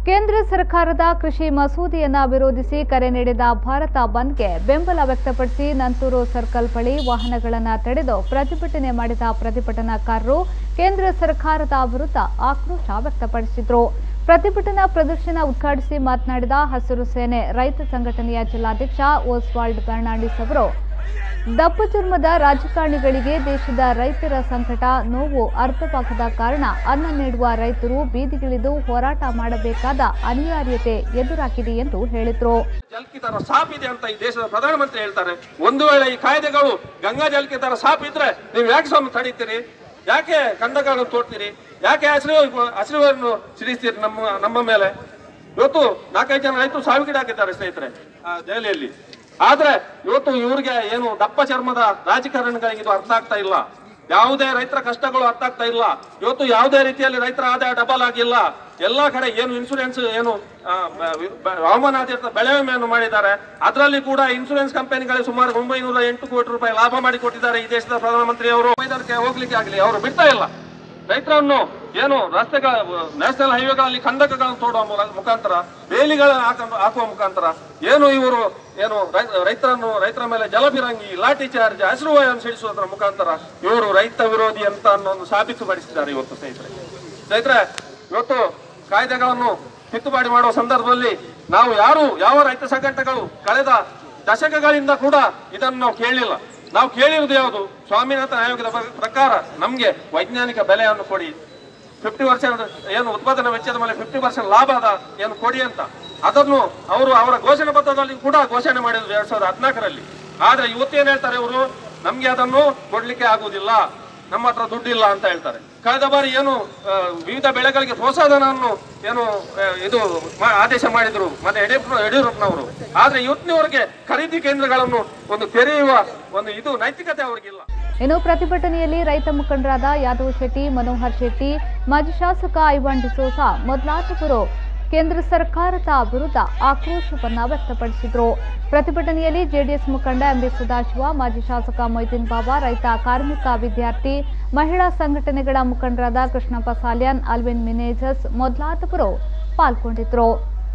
ಕೇಂದ್ರ ಸರ್ಕಾರದ ಕೃಷಿ ಮಸೂದೆಯನ್ನ ವಿರೋಧಿಸಿ ಕರೆ ನೀಡಿದ ಭಾರತ ಬಂದ್ಗೆ ಬೆಂಬಲ ವ್ಯಕ್ತಪಡಿಸಿ ನಂತೂರು ಸರ್ಕಲ್ ಬಳಿ ವಾಹನಗಳನ್ನು ತಡೆದು ಪ್ರತಿಭಟನೆ ಮಾಡಿದ ಪ್ರತಿಭಟನಾಕಾರರು ಕೇಂದ್ರ ಸರ್ಕಾರದ ವಿರುದ್ಧ ಆಕ್ರೋಶ ವ್ಯಕ್ತಪಡಿಸಿದ್ರು ಪ್ರತಿಭಟನಾ ಪ್ರದರ್ಶನ ಉದ್ಘಾಟಿಸಿ ಮಾತನಾಡಿದ ಹಸಿರು ಸೇನೆ ರೈತ ಸಂಘಟನೆಯ ಜಿಲ್ಲಾಧ್ಯಕ್ಷ ಓಸ್ವಾಲ್ಡ್ ಫರ್ನಾಂಡಿಸ್ ಅವರು ದಪ್ಪು ಚರ್ಮದ ರಾಜಕಾರಣಿಗಳಿಗೆ ದೇಶದ ರೈತರ ಸಂಕಟ ನೋವು ಅರ್ಥವಾಗದ ಕಾರಣ ಅನ್ನ ನೀಡುವ ರೈತರು ಬೀದಿಗಿಳಿದು ಹೋರಾಟ ಮಾಡಬೇಕಾದ ಅನಿವಾರ್ಯತೆ ಎದುರಾಗಿದೆ ಎಂದು ಹೇಳಿದರು ಜಲ್ಕಿತರ ಸಾಪ್ ಇದೆ ಅಂತ ಈ ದೇಶದ ಪ್ರಧಾನಮಂತ್ರಿ ಹೇಳ್ತಾರೆ ಒಂದು ವೇಳೆ ಈ ಕಾಯ್ದೆಗಳು ಗಂಗಾ ಜಲ್ಕಿತರ ಸಾಪ್ ಇದ್ರೆ ನೀವು ಯಾಕೆ ಸ್ವಾಮಿ ತಡೀತೀರಿ ಯಾಕೆ ಕಂದಗಳನ್ನು ತೋಡ್ತೀರಿ ಯಾಕೆ ಹಸಿರು ಹಸಿರುವನ್ನು ಸಿಡಿಸ್ತೀರಿ ನಮ್ಮ ನಮ್ಮ ಮೇಲೆ ಇವತ್ತು ನಾಲ್ಕೈದು ಜನ ರೈತರು ಸಾವಿಗೀಡಾಗಿದ್ದಾರೆ ಸ್ನೇಹಿತರೆ ಆ ದೆಹಲಿಯಲ್ಲಿ ಆದ್ರೆ ಇವತ್ತು ಇವ್ರಿಗೆ ಏನು ದಪ್ಪ ಚರ್ಮದ ರಾಜಕಾರಣಿಗಳಿಗೆ ಇದು ಅರ್ಥ ಆಗ್ತಾ ಇಲ್ಲ ಯಾವುದೇ ರೈತರ ಕಷ್ಟಗಳು ಅರ್ಥ ಆಗ್ತಾ ಇಲ್ಲ ಇವತ್ತು ಯಾವುದೇ ರೀತಿಯಲ್ಲಿ ರೈತರ ಆದಾಯ ಡಬಲ್ ಆಗಿಲ್ಲ ಎಲ್ಲಾ ಕಡೆ ಏನು ಇನ್ಸೂರೆನ್ಸ್ ಏನು ಆ, ಬ- ಬ- ಹವಾಮಾನಾಧಾರಿತ ಬೆಳೆ ವಿಮೆಯನ್ನು ಮಾಡಿದ್ದಾರೆ ಅದರಲ್ಲಿ ಕೂಡ ಇನ್ಸೂರೆನ್ಸ್ ಕಂಪನಿಗಳಿಗೆ ಸುಮಾರು ಒಂಬೈನೂರ ಎಂಟು ಕೋಟಿ ರೂಪಾಯಿ ಲಾಭ ಮಾಡಿ ಕೊಟ್ಟಿದ್ದಾರೆ ಈ ದೇಶದ ಪ್ರಧಾನಮಂತ್ರಿ ಅವರು ಮೈದಾನಕ್ಕೆ ಹೋಗ್ಲಿಕ್ಕೆ ಆಗಲಿ ಅವರು ಬಿಡ್ತಾ ಇಲ್ಲ ರೈತರನ್ನು ಏನು ರಸ್ತೆಗಳ ನ್ಯಾಷನಲ್ ಹೈವೇಗಳಲ್ಲಿ ಕಂದಕಗಳನ್ನು ತೋಡುವ ಮುಖ- ಮುಖಾಂತರ ಬೇಲಿಗಳನ್ನು ಹಾಕೊಂಡು ಹಾಕುವ ಮುಖಾಂತರ ಏನು ಇವರು ಏನು ರೈ- ರೈತರನ್ನು ರೈತರ ಮೇಲೆ ಜಲಬಿರಂಗಿ ಲಾಠಿ ಚಾರ್ಜ್ ಹಸಿರು ವಯನ್ನು ಸಿಡಿಸುವುದರ ಮುಖಾಂತರ ಇವರು ರೈತ ವಿರೋಧಿ ಅಂತ ಅನ್ನೋದು ಸಾಬೀತುಪಡಿಸಿದ್ದಾರೆ ಇವತ್ತು ಸ್ನೇಹಿತರೆ ಸ್ನೇಹಿತರೆ ಇವತ್ತು ಕಾಯ್ದೆಗಳನ್ನು ತಿದ್ದುಪಡಿ ಮಾಡುವ ಸಂದರ್ಭದಲ್ಲಿ ನಾವು ಯಾರು ಯಾವ ರೈತ ಸಂಘಟನೆಗಳು ಕಳೆದ ದಶಕಗಳಿಂದ ಕೂಡ ಇದನ್ನು ನಾವು ಕೇಳಲಿಲ್ಲ ನಾವು ಕೇಳಿರುವುದು ಯಾವುದು ಸ್ವಾಮಿನಾಥನ್ ಆಯೋಗದ ಪ್ರ- ಪ್ರಕಾರ ನಮಗೆ ವೈಜ್ಞಾನಿಕ ಬೆಲೆಯನ್ನು ಕೊಡಿ ಫಿಫ್ಟಿ ಪರ್ಸೆಂಟ್ ಏನು ಉತ್ಪಾದನಾ ವೆಚ್ಚದ ಮೇಲೆ ಫಿಫ್ಟಿ ಪರ್ಸೆಂಟ್ ಲಾಭದ ಏನು ಕೊಡಿ ಅಂತ ಅದನ್ನು ಅವರು ಅವರ ಘೋಷಣೆ ಪತ್ರದಲ್ಲಿ ಕೂಡ ಘೋಷಣೆ ಮಾಡಿದ್ರು ಎರಡ್ ಸಾವಿರದ ಹದಿನಾಲ್ಕರಲ್ಲಿ ಆದ್ರೆ ಇವತ್ತು ಏನ್ ಹೇಳ್ತಾರೆ ಇವರು ನಮ್ಗೆ ಅದನ್ನು ಕೊಡ್ಲಿಕ್ಕೆ ಆಗುವುದಿಲ್ಲ ನಮ್ಮ ಹತ್ರ ದುಡ್ಡಿಲ್ಲ ಅಂತ ಹೇಳ್ತಾರೆ ಕಳೆದ ಬಾರಿ ಏನು ಆ, ವಿವಿಧ ಬೆಳೆಗಳಿಗೆ ಪ್ರೋತ್ಸಾಹಧನವನ್ನು ಏನು ಆ, ಇದು ಮಾ- ಆದೇಶ ಮಾಡಿದ್ರು ಮತ್ತೆ ಯಡಿಯೂರಪ್ಪ ಯಡಿಯೂರಪ್ಪನವರು ಆದ್ರೆ ಇವತ್ತಿನವರೆಗೆ ಖರೀದಿ ಕೇಂದ್ರಗಳನ್ನು ಒಂದು ತೆರೆಯುವ ಒಂದು ಇದು ನೈತಿಕತೆ ಅವ್ರಿಗಿಲ್ಲ ಇನ್ನು ಪ್ರತಿಭಟನೆಯಲ್ಲಿ ರೈತ ಮುಖಂಡರಾದ ಯಾದವ್ ಶೆಟ್ಟಿ ಮನೋಹರ್ ಶೆಟ್ಟಿ ಮಾಜಿ ಶಾಸಕ ಐವಾನ್ ಡಿಸೋಸ ಮೊದಲಾದವರು ಕೇಂದ್ರ ಸರ್ಕಾರದ ವಿರುದ್ಧ ಆಕ್ರೋಶವನ್ನ ವ್ಯಕ್ತಪಡಿಸಿದರು ಪ್ರತಿಭಟನೆಯಲ್ಲಿ ಜೆಡಿಎಸ್ ಮುಖಂಡ ಎಂಬಿ ಸದಾಶಿವ ಮಾಜಿ ಶಾಸಕ ಮೊಯ್ದೀನ್ ಬಾಬಾ ರೈತ ಕಾರ್ಮಿಕ ವಿದ್ಯಾರ್ಥಿ ಮಹಿಳಾ ಸಂಘಟನೆಗಳ ಮುಖಂಡರಾದ ಕೃಷ್ಣಪ್ಪ ಸಾಲ್ಯಾನ್ ಅಲ್ವಿನ್ ಮಿನೇಜಸ್ ಮೊದಲಾದವರು ಪಾಲ್ಗೊಂಡಿದ್ದರು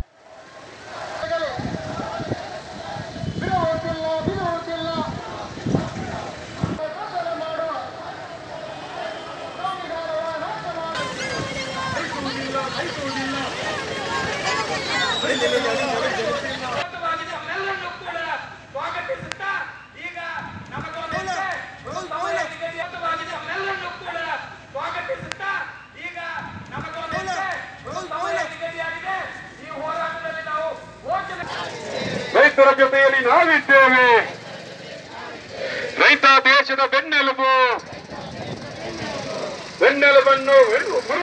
ನಮ್ಮೆಲ್ಲರನ್ನೂ ಕೂಡ ಸ್ವಾಗತಿಸುತ್ತಾ ಈಗ ನಮಗೊಂದು ಸಮಯ ನಿಗದಿತವಾಗಿ ನಮ್ಮೆಲ್ಲರನ್ನೂ ಕೂಡ ಸ್ವಾಗತಿಸುತ್ತಾ ಈಗ ನಮಗೊಂದು ಸಮಯ ನಿಗದಿಯಾಗಿದೆ ಈ ಹೋರಾಟದಲ್ಲಿ ನಾವು ಘೋಷಣೆ ರೈತರ ಜೊತೆಯಲ್ಲಿ ನಾವಿದ್ದೇವೆ ರೈತ ದೇಶದ ಬೆನ್ನೆಲುಬು ಬೆನ್ನೆಲುಬನ್ನು